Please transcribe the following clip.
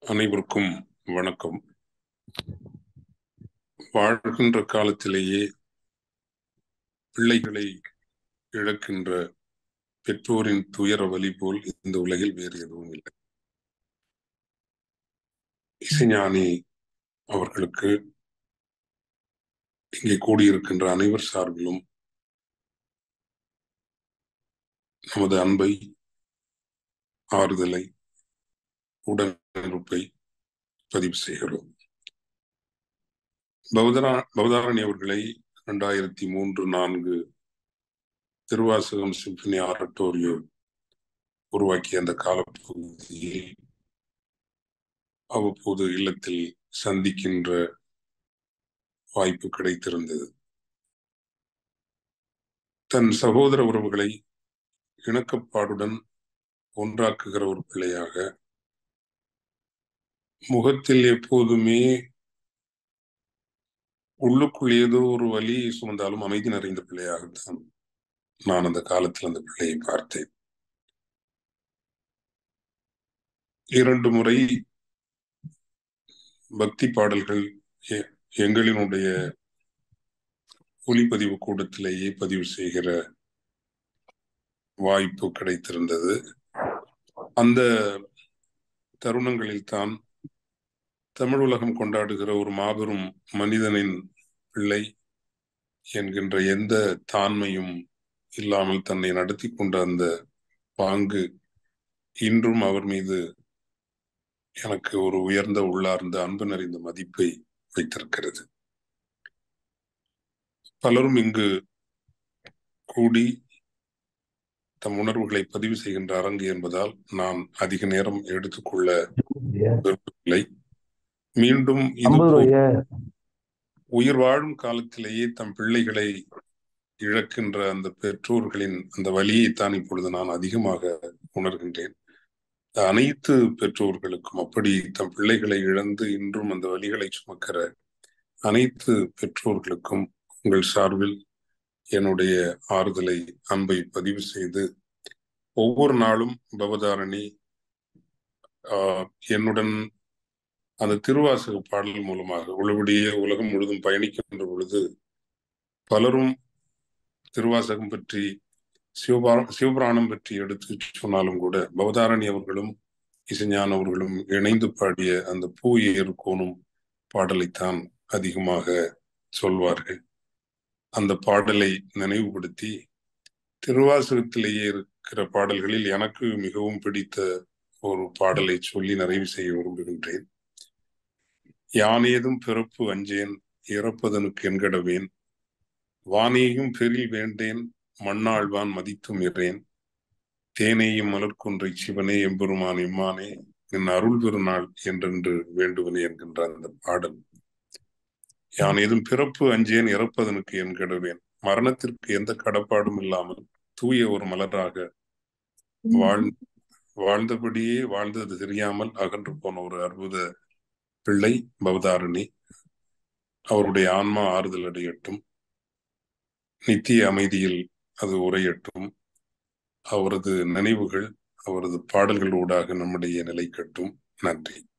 அனைவருக்கும் வணக்கம் வாழ்கின்ற காலத்திலேயே பிள்ளைகளை இழக்கின்ற பெற்றோரின் துயர வலி போல் இந்த உலகில் வேறு எதுவும் இல்லை இசைஞானி அவர்களுக்கு இங்கே கூடியிருக்கின்ற அனைவர் சார்பிலும் நமது அன்பை ஆறுதலை உடனிருப்பை பதிவு செய்கிறோம் பௌதரா பௌதாரணி அவர்களை இரண்டாயிரத்தி மூன்று நான்கு திருவாசகம் சிம்பனி ஆரட்டோரியோ உருவாக்கிய அந்த காலப்பகுதியில் அவ்வப்போது இல்லத்தில் சந்திக்கின்ற வாய்ப்பு கிடைத்திருந்தது தன் சகோதர உறவுகளை இணக்கப்பாடுடன் ஒன்றாக்குகிற ஒரு பிள்ளையாக முகத்தில் எப்போதுமே உள்ளுக்குள் ஏதோ ஒரு வலி சுமந்தாலும் அமைதி நிறைந்த பிள்ளையாகத்தான் நான் அந்த காலத்தில் அந்த பிள்ளையை பார்த்தேன் இரண்டு முறை பக்தி பாடல்கள் எங்களினுடைய ஒளிப்பதிவு கூடத்திலேயே பதிவு செய்கிற வாய்ப்பு கிடைத்திருந்தது அந்த தருணங்களில் தான் தமிழ் உலகம் கொண்டாடுகிற ஒரு மாபெரும் மனிதனின் பிள்ளை என்கின்ற எந்த தாண்மையும் இல்லாமல் தன்னை நடத்தி கொண்ட அந்த பாங்கு இன்றும் அவர் மீது எனக்கு ஒரு உயர்ந்த உள்ளார்ந்த அன்பு நிறைந்த மதிப்பை வைத்திருக்கிறது பலரும் இங்கு கூடி தம் உணர்வுகளை பதிவு செய்கின்ற அரங்கு என்பதால் நான் அதிக நேரம் எடுத்துக்கொள்ள விரும்பவில்லை மீண்டும் இது உயிர் வாழும் காலத்திலேயே தம் பிள்ளைகளை இழக்கின்ற அந்த பெற்றோர்களின் அந்த வழியைத்தான் இப்பொழுது நான் அதிகமாக உணர்கின்றேன் அனைத்து பெற்றோர்களுக்கும் அப்படி தம் பிள்ளைகளை இழந்து இன்றும் அந்த வழிகளை சுமக்கிற அனைத்து பெற்றோர்களுக்கும் உங்கள் சார்பில் என்னுடைய ஆறுதலை அன்பை பதிவு செய்து ஒவ்வொரு நாளும் பவதாரணி என்னுடன் அந்த திருவாசக பாடல் மூலமாக உள்ளபடியே உலகம் முழுதும் பயணிக்கின்ற பொழுது பலரும் திருவாசகம் பற்றி சிவபா சிவபுராணம் பற்றி எடுத்து சொன்னாலும் கூட பவதாரணி அவர்களும் இசைஞான் அவர்களும் இணைந்து பாடிய அந்த பூ ஏறுகோணும் பாடலைத்தான் அதிகமாக சொல்வார்கள் அந்த பாடலை நினைவுபடுத்தி திருவாசகத்திலேயே இருக்கிற பாடல்களில் எனக்கு மிகவும் பிடித்த ஒரு பாடலை சொல்லி நிறைவு செய்ய விரும்புகின்றேன் யானேதும் பிறப்பு அஞ்சேன் இறப்பதனுக்கு என்கடவேன் வானேயும் பெரில் வேண்டேன் மண்ணாழ்வான் மதித்தும் இறேன் தேனேயும் மலர்கொன்றை சிவனே எம்பெருமான் இம்மானே என் அருள் பெருநாள் என்றென்று வேண்டுவனே என்கின்ற அந்த பாடல் யான் ஏதும் பிறப்பு அஞ்சேன் இறப்பதனுக்கு என் கெடுவேன் மரணத்திற்கு எந்த கடப்பாடும் இல்லாமல் தூய ஒரு மலராக வாழ் வாழ்ந்தபடியே வாழ்ந்தது தெரியாமல் அகன்று போன ஒரு அற்புத பிள்ளை பவதாரணி அவருடைய ஆன்மா ஆறுதல் அடையட்டும் நித்திய அமைதியில் அது உரையட்டும் அவரது நினைவுகள் அவரது பாடல்கள் ஊடாக நம்முடைய நிலை கட்டும் நன்றி